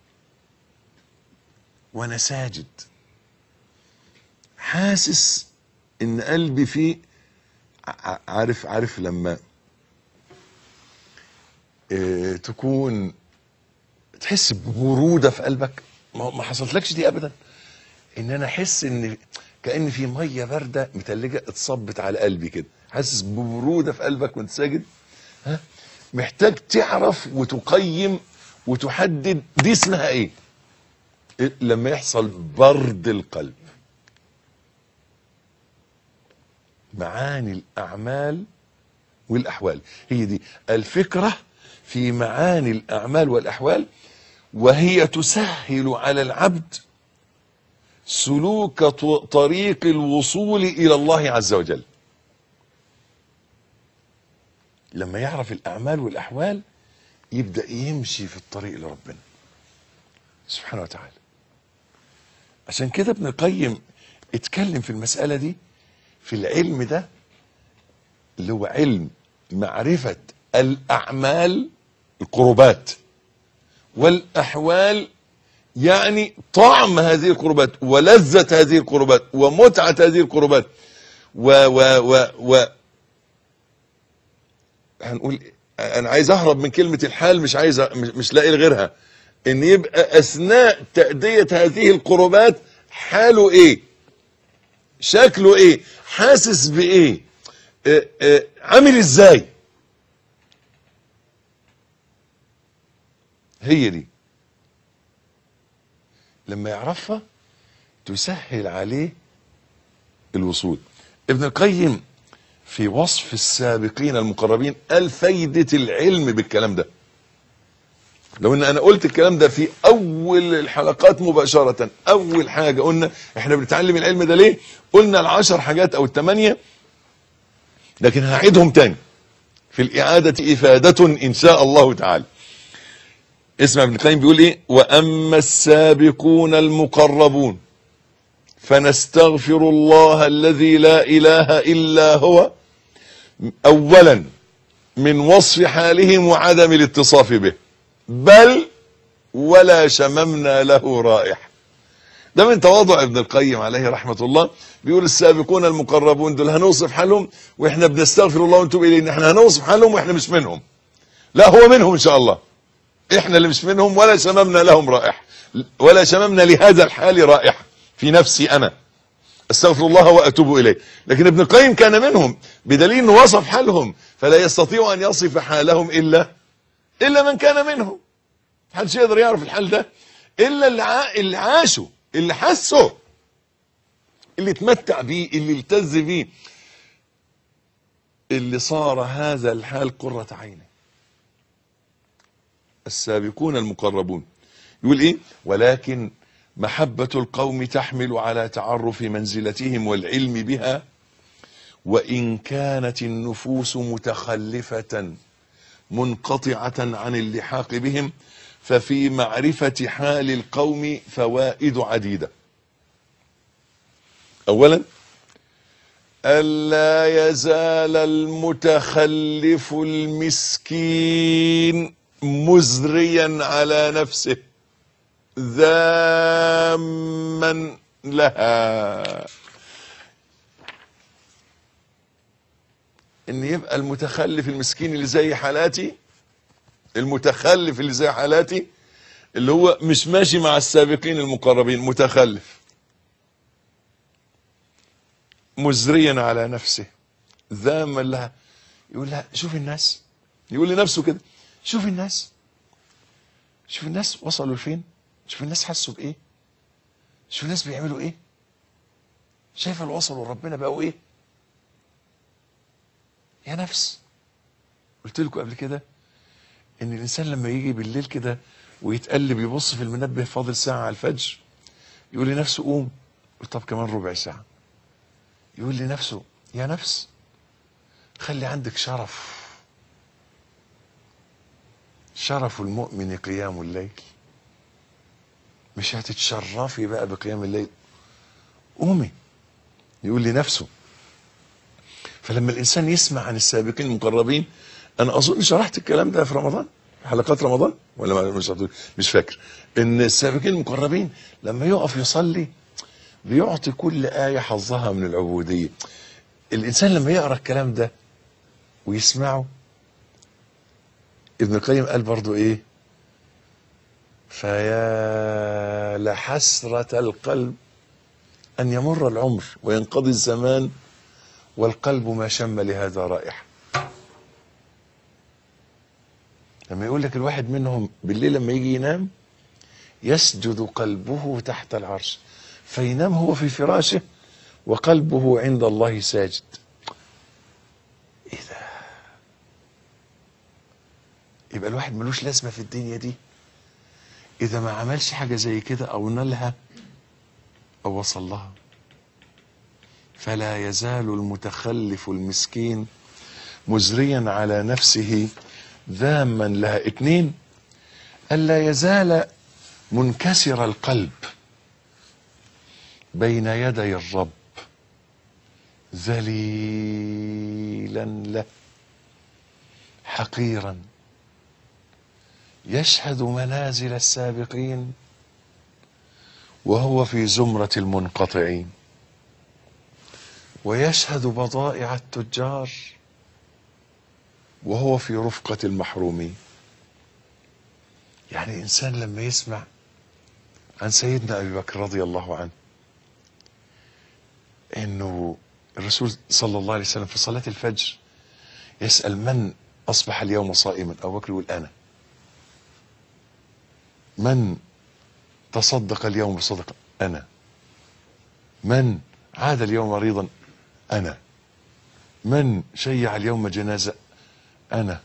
وانا ساجد حاسس ان قلبي فيه ع- عارف عارف لما اه تكون تحس ببروده في قلبك ما ما حصلتلكش دي ابدا ان انا احس ان كان في ميه بارده متلجه اتصبت على قلبي كده حاسس ببروده في قلبك وانت ساجد ها محتاج تعرف وتقيم وتحدد دي اسمها ايه إيه؟ لما يحصل برد القلب معاني الاعمال والاحوال هي دي الفكره في معاني الاعمال والاحوال وهي تسهل على العبد سلوك ط- طريق الوصول الى الله عز وجل لما يعرف الاعمال والاحوال يبدا يمشي في الطريق لربنا سبحانه وتعالى عشان كده ابن القيم اتكلم في المساله دي في العلم ده اللي هو علم معرفه الاعمال القربات والاحوال يعني طعم هذه القربات ولذة هذه القربات ومتعة هذه القربات و و و و هنقول انا عايز اهرب من كلمة الحال مش عايز أ- مش, مش لاقي غيرها ان يبقى اثناء تأدية هذه القربات حاله ايه شكله ايه حاسس بايه اه اه عامل ازاي هي دي لما يعرفها تسهل عليه الوصول ابن القيم في وصف السابقين المقربين قال فايدة العلم بالكلام ده لو ان انا قلت الكلام ده في اول الحلقات مباشرة اول حاجة قلنا احنا بنتعلم العلم ده ليه قلنا العشر حاجات او الثمانية لكن هعيدهم تاني في الاعادة افادة ان شاء الله تعالى اسمع ابن القيم بيقول ايه واما السابقون المقربون فنستغفر الله الذي لا اله الا هو اولا من وصف حالهم وعدم الاتصاف به بل ولا شممنا له رائحه ده من تواضع ابن القيم عليه رحمه الله بيقول السابقون المقربون دول هنوصف حالهم واحنا بنستغفر الله ونتوب اليه ان احنا هنوصف حالهم واحنا مش منهم لا هو منهم ان شاء الله احنا اللي مش منهم ولا شممنا لهم رائحه ولا شممنا لهذا الحال رائحه في نفسي انا استغفر الله واتوب اليه لكن ابن القيم كان منهم بدليل انه وصف حالهم فلا يستطيع ان يصف حالهم الا الا من كان منهم محدش يقدر يعرف الحال ده الا اللي ع... اللي عاشه اللي حسه اللي اتمتع بيه اللي التز بيه اللي صار هذا الحال قرة عينه السابقون المقربون يقول ايه ولكن محبة القوم تحمل على تعرف منزلتهم والعلم بها وإن كانت النفوس متخلفة منقطعة عن اللحاق بهم ففي معرفة حال القوم فوائد عديدة أولا ألا يزال المتخلف المسكين مزريا على نفسه ذاما لها ان يبقى المتخلف المسكين اللي زي حالاتي المتخلف اللي زي حالاتي اللي هو مش ماشي مع السابقين المقربين متخلف مزريا على نفسه ذاما لها يقول لها شوف الناس يقول لنفسه كده شوف الناس شوف الناس وصلوا لفين شوف الناس حسوا بايه شوف الناس بيعملوا ايه شايف اللي وصلوا لربنا بقوا ايه يا نفس قلت لكم قبل كده ان الانسان لما يجي بالليل كده ويتقلب يبص في المنبه فاضل ساعه على الفجر يقول لنفسه قوم يقول طب كمان ربع ساعه يقول لنفسه يا نفس خلي عندك شرف شرف المؤمن قيام الليل مش هتتشرفي بقى بقيام الليل قومي يقول لنفسه فلما الانسان يسمع عن السابقين المقربين انا اظن شرحت الكلام ده في رمضان في حلقات رمضان ولا ما- مش هتقول- مش فاكر ان السابقين المقربين لما يقف يصلي بيعطي كل آية حظها من العبودية الإنسان لما يقرأ الكلام ده ويسمعه ابن القيم قال برضو إيه فيا لحسرة القلب أن يمر العمر وينقضي الزمان والقلب ما شم لهذا رائحة لما يقول لك الواحد منهم بالليل لما يجي ينام يسجد قلبه تحت العرش فينام هو في فراشه وقلبه عند الله ساجد ايه ده يبقى الواحد ملوش لازمه في الدنيا دي اذا ما عملش حاجه زي كده او نالها او وصل لها فلا يزال المتخلف المسكين مزريا على نفسه ذاما لها اتنين ألا يزال منكسر القلب بين يدي الرب ذليلا له حقيرا يشهد منازل السابقين وهو في زمرة المنقطعين ويشهد بضائع التجار وهو في رفقة المحرومين يعني إنسان لما يسمع عن سيدنا أبي بكر رضي الله عنه إنه الرسول صلى الله عليه وسلم في صلاة الفجر يسأل من أصبح اليوم صائما أبو بكر يقول أنا من تصدق اليوم بصدقة أنا من عاد اليوم مريضا أنا من شيع اليوم جنازة أنا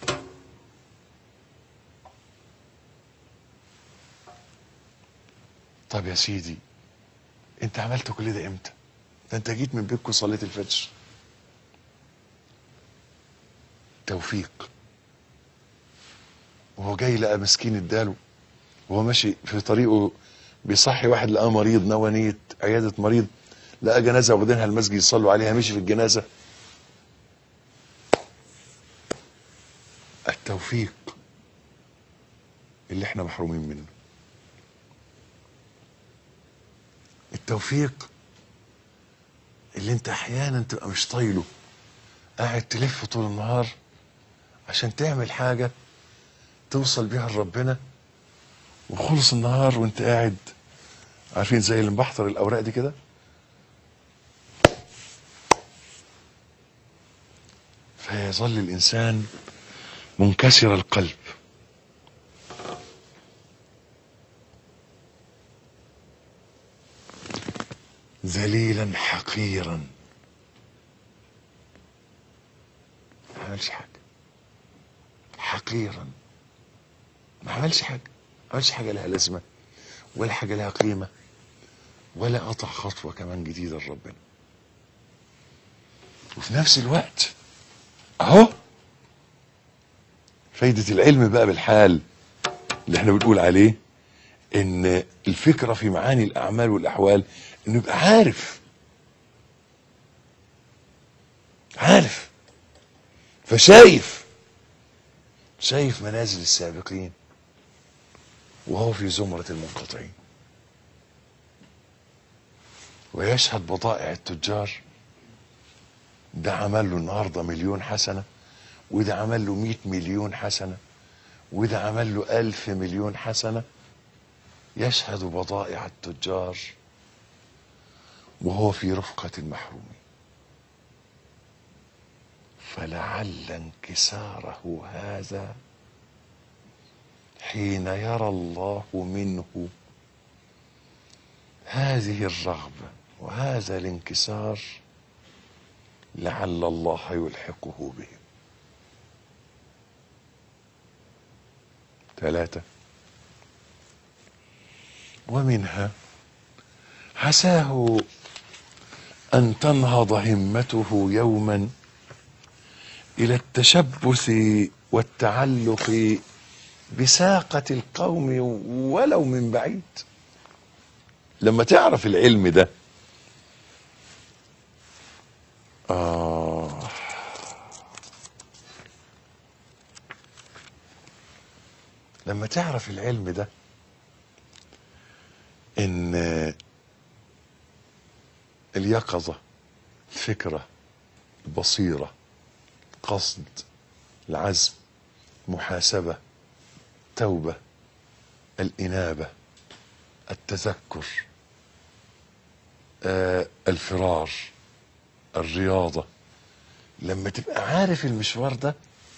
طب يا سيدي انت عملت كل ده امتى ده انت جيت من بيتكم صليت الفجر توفيق وهو جاي لقى مسكين اداله وهو ماشي في طريقه بيصحي واحد لقاه مريض نوى نية عيادة مريض لقى جنازة واخدينها المسجد يصلوا عليها مشي في الجنازة التوفيق اللي احنا محرومين منه التوفيق اللي انت احيانا تبقى مش طايله قاعد تلف طول النهار عشان تعمل حاجة توصل بيها لربنا وخلص النهار وانت قاعد عارفين زي اللي مبحثر الاوراق دي كده فيظل الانسان منكسر القلب ذليلا حقيرا ما عملش حاجه حقيرا ما عملش حاجه ما عملش حاجه لها لازمه ولا حاجه لها قيمه ولا قطع خطوه كمان جديده لربنا وفي نفس الوقت اهو فايده العلم بقى بالحال اللي احنا بنقول عليه ان الفكره في معاني الاعمال والاحوال انه يبقى عارف عارف فشايف شايف منازل السابقين وهو في زمرة المنقطعين ويشهد بضائع التجار ده عمل له النهارده مليون حسنة وده عمل له مئة مليون حسنة وده عمل له ألف مليون حسنة يشهد بضائع التجار وهو في رفقة المحرومين فلعل انكساره هذا حين يرى الله منه هذه الرغبة وهذا الانكسار لعل الله يلحقه به ثلاثة ومنها عساه أن تنهض همته يوما إلى التشبث والتعلق بساقة القوم ولو من بعيد لما تعرف العلم ده آه لما تعرف العلم ده ان اليقظة الفكرة البصيرة قصد العزم محاسبة توبة الإنابة التذكر آه الفرار الرياضة لما تبقى عارف المشوار ده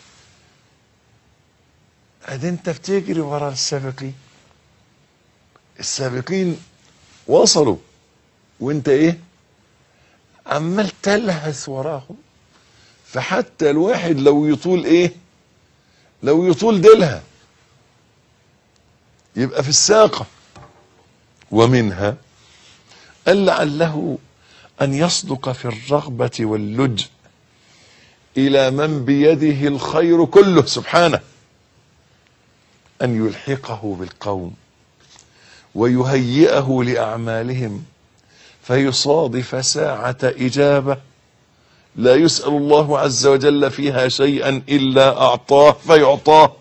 ادي انت بتجري ورا السابقين السابقين وصلوا وانت ايه عمال تلهث وراهم فحتى الواحد لو يطول ايه لو يطول ديلها يبقى في الساقة ومنها قال لعله أن يصدق في الرغبة واللجء الى من بيده الخير كله سبحانه ان يلحقه بالقوم ويهيئه لاعمالهم فيصادف ساعه اجابه لا يسال الله عز وجل فيها شيئا الا اعطاه فيعطاه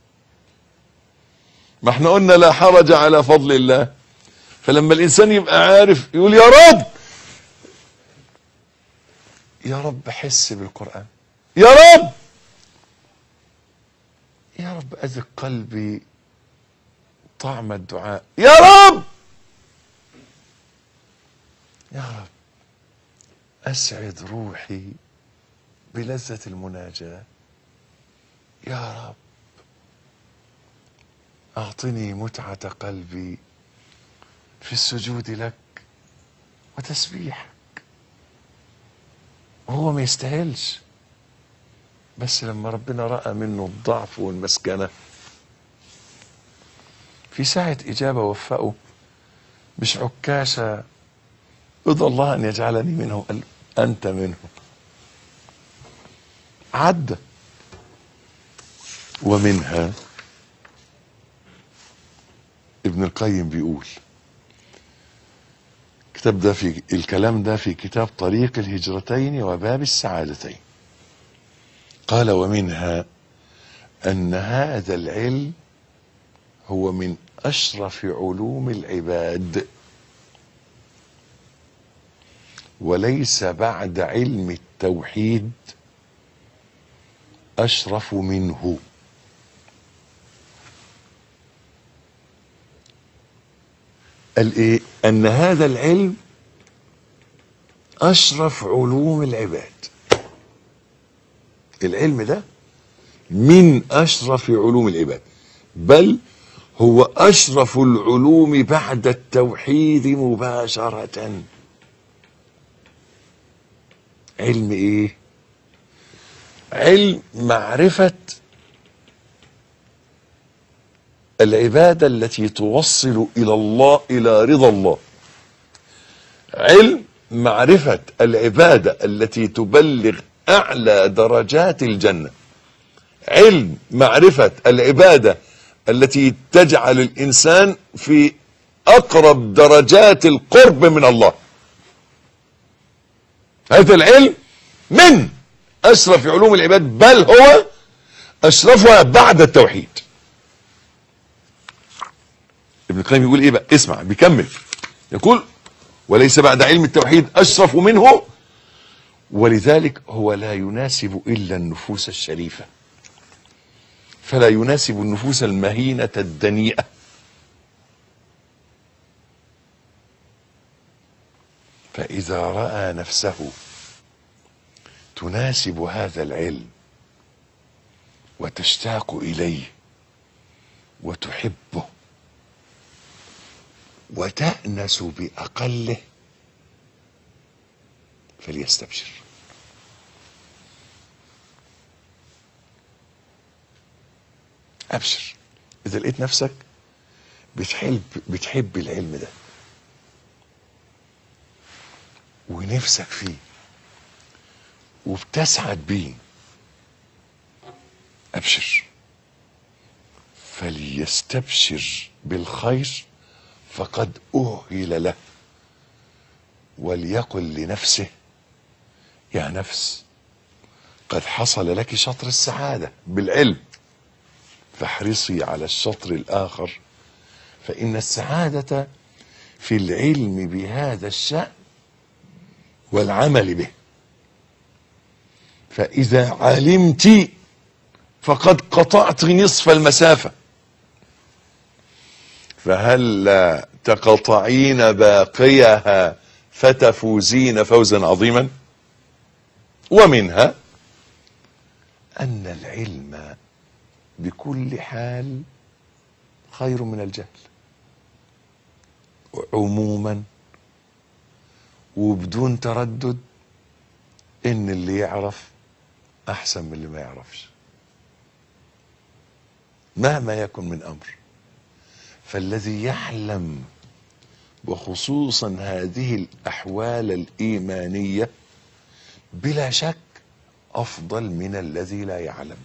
ما احنا قلنا لا حرج على فضل الله فلما الانسان يبقى عارف يقول يا رب يا رب حس بالقرآن يا رب يا رب أذق قلبي طعم الدعاء يا رب يا رب أسعد روحي بلذة المناجاة يا رب أعطني متعة قلبي في السجود لك وتسبيحك وهو ما يستاهلش بس لما ربنا رأى منه الضعف والمسكنة في ساعة إجابة وفقه مش عكاشة ارضى الله أن يجعلني منهم قال أنت منهم عدى ومنها ابن القيم بيقول الكتاب ده في الكلام ده في كتاب طريق الهجرتين وباب السعادتين قال ومنها ان هذا العلم هو من اشرف علوم العباد وليس بعد علم التوحيد اشرف منه قال ايه ان هذا العلم اشرف علوم العباد العلم ده من اشرف علوم العباد بل هو اشرف العلوم بعد التوحيد مباشره علم ايه علم معرفه العباده التي توصل الى الله الى رضا الله علم معرفه العباده التي تبلغ اعلى درجات الجنه علم معرفه العباده التي تجعل الانسان في اقرب درجات القرب من الله هذا العلم من اشرف علوم العباد بل هو اشرفها بعد التوحيد ابن القيم يقول ايه بقى اسمع بيكمل يقول وليس بعد علم التوحيد اشرف منه ولذلك هو لا يناسب الا النفوس الشريفه فلا يناسب النفوس المهينه الدنيئه فاذا راى نفسه تناسب هذا العلم وتشتاق اليه وتحبه وتأنس بأقله فليستبشر أبشر إذا لقيت نفسك بتحب بتحب العلم ده ونفسك فيه وبتسعد بيه أبشر فليستبشر بالخير فقد أهل له وليقل لنفسه يا نفس قد حصل لك شطر السعادة بالعلم فاحرصي على الشطر الآخر فإن السعادة في العلم بهذا الشأن والعمل به فإذا علمت فقد قطعت نصف المسافة فهل تقطعين باقيها فتفوزين فوزا عظيما ومنها ان العلم بكل حال خير من الجهل عموما وبدون تردد ان اللي يعرف احسن من اللي ما يعرفش مهما يكن من امر فالذي يعلم وخصوصا هذه الاحوال الايمانيه بلا شك افضل من الذي لا يعلم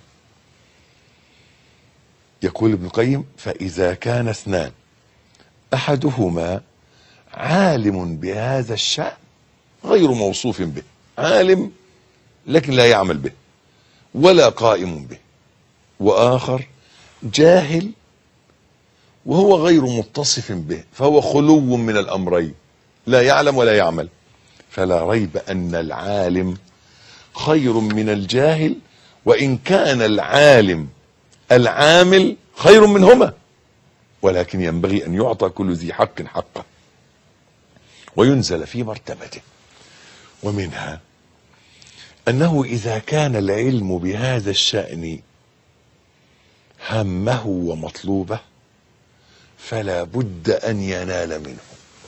يقول ابن القيم فاذا كان اثنان احدهما عالم بهذا الشان غير موصوف به عالم لكن لا يعمل به ولا قائم به واخر جاهل وهو غير متصف به فهو خلو من الامرين لا يعلم ولا يعمل فلا ريب ان العالم خير من الجاهل وان كان العالم العامل خير منهما ولكن ينبغي ان يعطى كل ذي حق حقه وينزل في مرتبته ومنها انه اذا كان العلم بهذا الشان همه ومطلوبه فلا بد ان ينال منه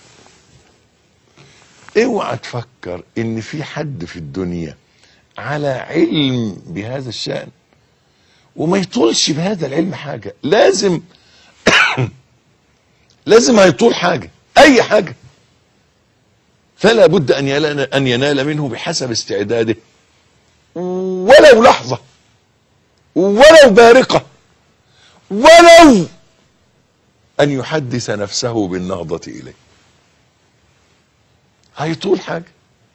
اوعى تفكر ان في حد في الدنيا على علم بهذا الشان وما يطولش بهذا العلم حاجه لازم لازم هيطول حاجه اي حاجه فلا بد ان ينال ان ينال منه بحسب استعداده ولو لحظه ولو بارقه ولو ان يحدث نفسه بالنهضه اليه هيطول حاجه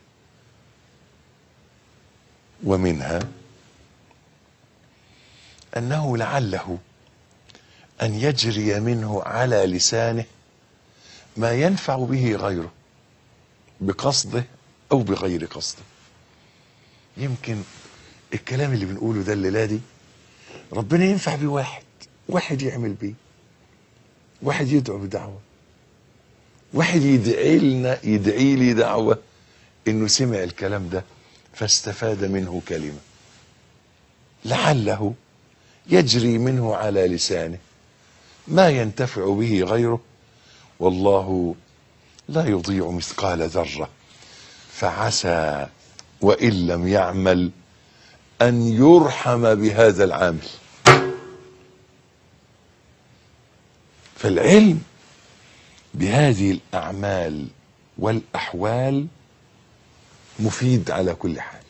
ومنها انه لعله ان يجري منه على لسانه ما ينفع به غيره بقصده او بغير قصده يمكن الكلام اللي بنقوله ده الليله دي ربنا ينفع بيه واحد واحد يعمل بيه واحد يدعو بدعوه واحد يدعي لنا يدعي لي دعوه انه سمع الكلام ده فاستفاد منه كلمه لعله يجري منه على لسانه ما ينتفع به غيره والله لا يضيع مثقال ذره فعسى وان لم يعمل ان يرحم بهذا العامل فالعلم بهذه الاعمال والاحوال مفيد على كل حال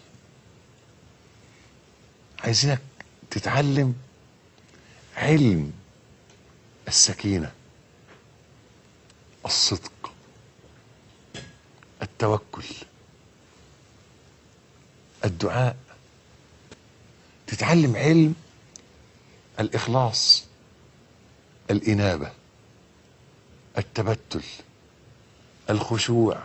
عايزينك تتعلم علم السكينه الصدق التوكل الدعاء تتعلم علم الاخلاص الانابه التبتل الخشوع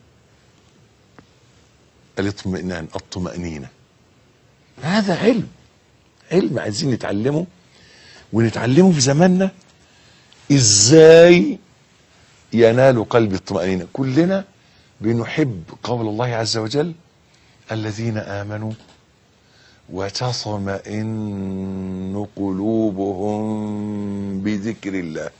الاطمئنان الطمأنينة هذا علم علم عايزين نتعلمه ونتعلمه في زماننا ازاي ينال قلب الطمأنينة كلنا بنحب قول الله عز وجل الذين آمنوا وتطمئن قلوبهم بذكر الله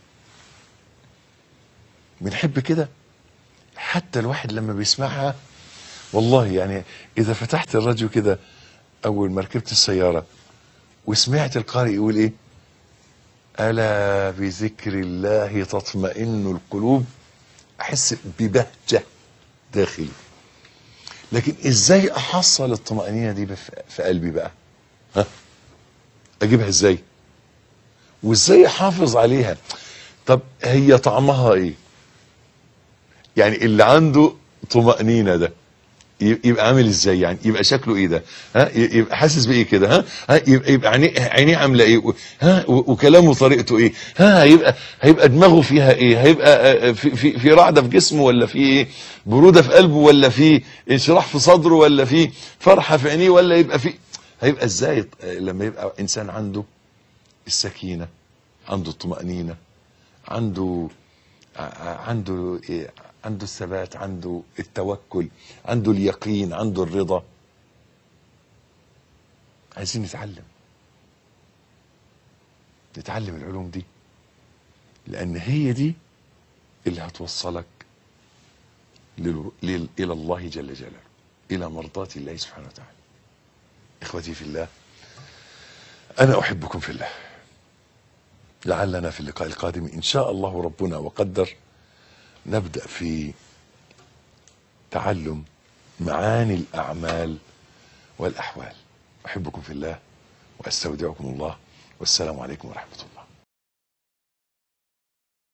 بنحب كده حتى الواحد لما بيسمعها والله يعني اذا فتحت الراديو كده اول ما ركبت السياره وسمعت القارئ يقول ايه الا بذكر الله تطمئن القلوب احس ببهجه داخلي لكن ازاي احصل الطمانينه دي بف- في قلبي بقى ها اجيبها ازاي وازاي احافظ عليها طب هي طعمها ايه يعني اللي عنده طمأنينة ده ي- يبقى عامل ازاي يعني يبقى شكله ايه ده ها ي- يبقى حاسس بايه كده ها ها يبقى, يبقى عينيه عينيه عامله ايه و- ها و- وكلامه طريقته ايه ها هيبقى هيبقى دماغه فيها ايه هيبقى آه، في في, في رعده في جسمه ولا في ايه بروده في قلبه ولا في انشراح في صدره ولا في فرحه في عينيه ولا يبقى في هيبقى ازاي آه، لما يبقى انسان عنده السكينه عنده الطمأنينه عنده ع- عنده إيه؟ عنده الثبات عنده التوكل عنده اليقين عنده الرضا عايزين نتعلم نتعلم العلوم دي لان هي دي اللي هتوصلك لل... لل... الى الله جل جلاله الى مرضاة الله سبحانه وتعالى اخوتي في الله انا احبكم في الله لعلنا في اللقاء القادم ان شاء الله ربنا وقدر نبدا في تعلم معاني الاعمال والاحوال احبكم في الله واستودعكم الله والسلام عليكم ورحمه الله